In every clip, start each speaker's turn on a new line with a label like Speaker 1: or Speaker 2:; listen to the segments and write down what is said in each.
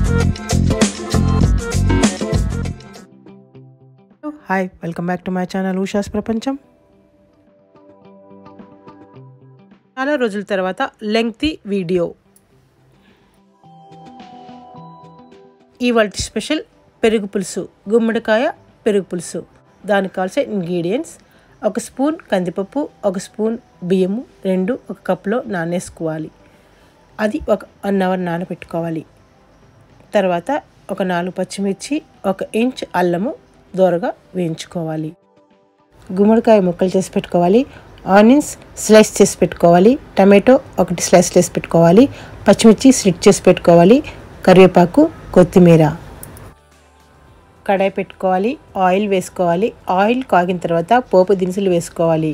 Speaker 1: Hi welcome back to my channel Usha's ప్రపంచం చాలా రోజుల తర్వాత లెంగ్తీ వీడియో ఇవాళ స్పెషల్ పెరుగు పులుసు గుమ్మడికాయ పెరుగు పులుసు దానికి కావాల్సిన ఇంగ్రీడియంట్స్ ఒక స్పూన్ కందిపప్పు ఒక స్పూన్ బియ్యము రెండు ఒక కప్లో నానేసుకోవాలి అది ఒక వన్ అవర్ నానబెట్టుకోవాలి తర్వాత ఒక నాలుగు పచ్చిమిర్చి ఒక ఇంచ్ అల్లము దోరగా వేయించుకోవాలి గుమ్మడికాయ ముక్కలు చేసి పెట్టుకోవాలి ఆనియన్స్ స్లైస్ చేసి పెట్టుకోవాలి టమాటో ఒకటి స్లైస్ చేసి పెట్టుకోవాలి పచ్చిమిర్చి స్లిట్ చేసి పెట్టుకోవాలి కరివేపాకు కొత్తిమీర కడాయి పెట్టుకోవాలి ఆయిల్ వేసుకోవాలి ఆయిల్ కాగిన తర్వాత పోపు దినుసులు వేసుకోవాలి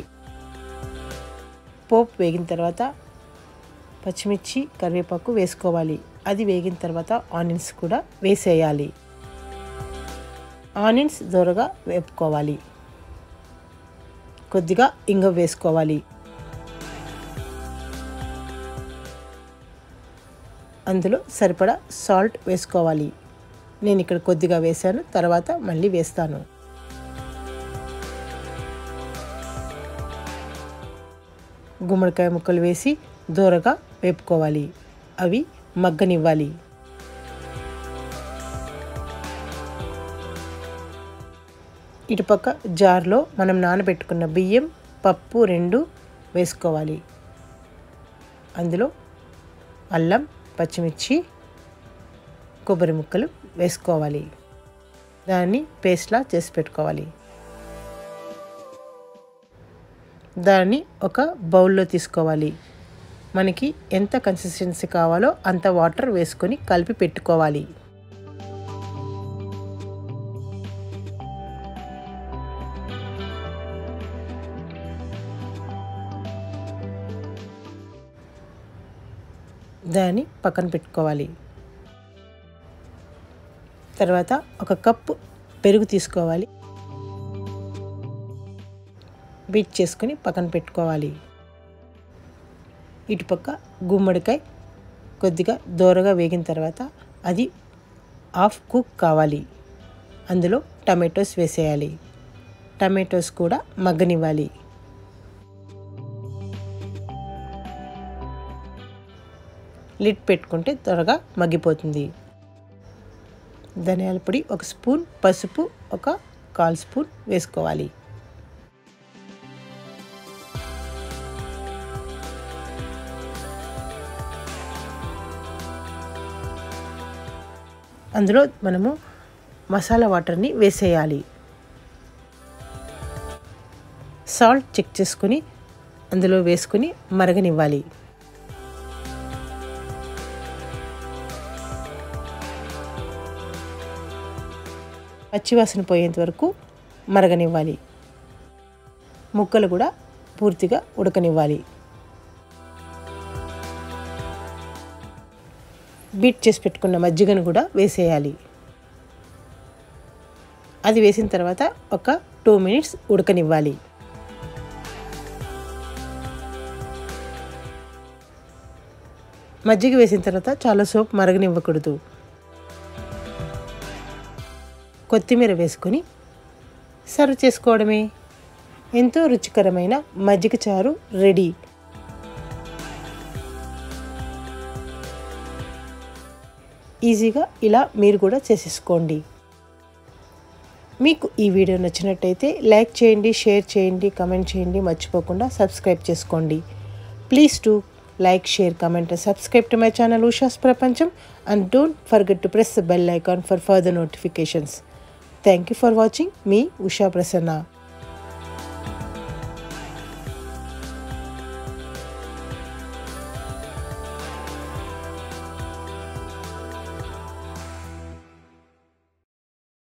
Speaker 1: పోపు వేగిన తర్వాత పచ్చిమిర్చి కరివేపాకు వేసుకోవాలి అది వేగిన తర్వాత ఆనియన్స్ కూడా వేసేయాలి ఆనియన్స్ దూరగా వేపుకోవాలి కొద్దిగా ఇంగ వేసుకోవాలి అందులో సరిపడా సాల్ట్ వేసుకోవాలి నేను ఇక్కడ కొద్దిగా వేసాను తర్వాత మళ్ళీ వేస్తాను గుమ్మడికాయ ముక్కలు వేసి దూరగా వేపుకోవాలి అవి మగ్గనివ్వాలి ఇటుపక్క జార్లో మనం నానబెట్టుకున్న బియ్యం పప్పు రెండు వేసుకోవాలి అందులో అల్లం పచ్చిమిర్చి కొబ్బరి ముక్కలు వేసుకోవాలి దాన్ని పేస్ట్లా చేసి పెట్టుకోవాలి దాన్ని ఒక బౌల్లో తీసుకోవాలి మనకి ఎంత కన్సిస్టెన్సీ కావాలో అంత వాటర్ వేసుకొని కలిపి పెట్టుకోవాలి దాన్ని పక్కన పెట్టుకోవాలి తర్వాత ఒక కప్పు పెరుగు తీసుకోవాలి బీట్ చేసుకుని పక్కన పెట్టుకోవాలి ఇటుపక్క గుమ్మడికాయ కొద్దిగా దూరగా వేగిన తర్వాత అది హాఫ్ కుక్ కావాలి అందులో టమాటోస్ వేసేయాలి టమాటోస్ కూడా మగ్గనివ్వాలి లిడ్ పెట్టుకుంటే త్వరగా మగ్గిపోతుంది ధనియాల పొడి ఒక స్పూన్ పసుపు ఒక కాల్ స్పూన్ వేసుకోవాలి అందులో మనము మసాలా వాటర్ని వేసేయాలి సాల్ట్ చెక్ చేసుకుని అందులో వేసుకుని మరగనివ్వాలి పచ్చివాసన పోయేంత వరకు మరగనివ్వాలి ముక్కలు కూడా పూర్తిగా ఉడకనివ్వాలి బీట్ చేసి పెట్టుకున్న మజ్జిగను కూడా వేసేయాలి అది వేసిన తర్వాత ఒక టూ మినిట్స్ ఉడకనివ్వాలి మజ్జిగ వేసిన తర్వాత చాలా సోప్ మరగనివ్వకూడదు కొత్తిమీర వేసుకొని సర్వ్ చేసుకోవడమే ఎంతో రుచికరమైన మజ్జిగ చారు రెడీ ఈజీగా ఇలా మీరు కూడా చేసేసుకోండి మీకు ఈ వీడియో నచ్చినట్టయితే లైక్ చేయండి షేర్ చేయండి కమెంట్ చేయండి మర్చిపోకుండా సబ్స్క్రైబ్ చేసుకోండి please to like share comment and subscribe to my channel Usha's Prapancham and don't forget to press the bell icon for further notifications. Thank you for watching me Usha Prasanna.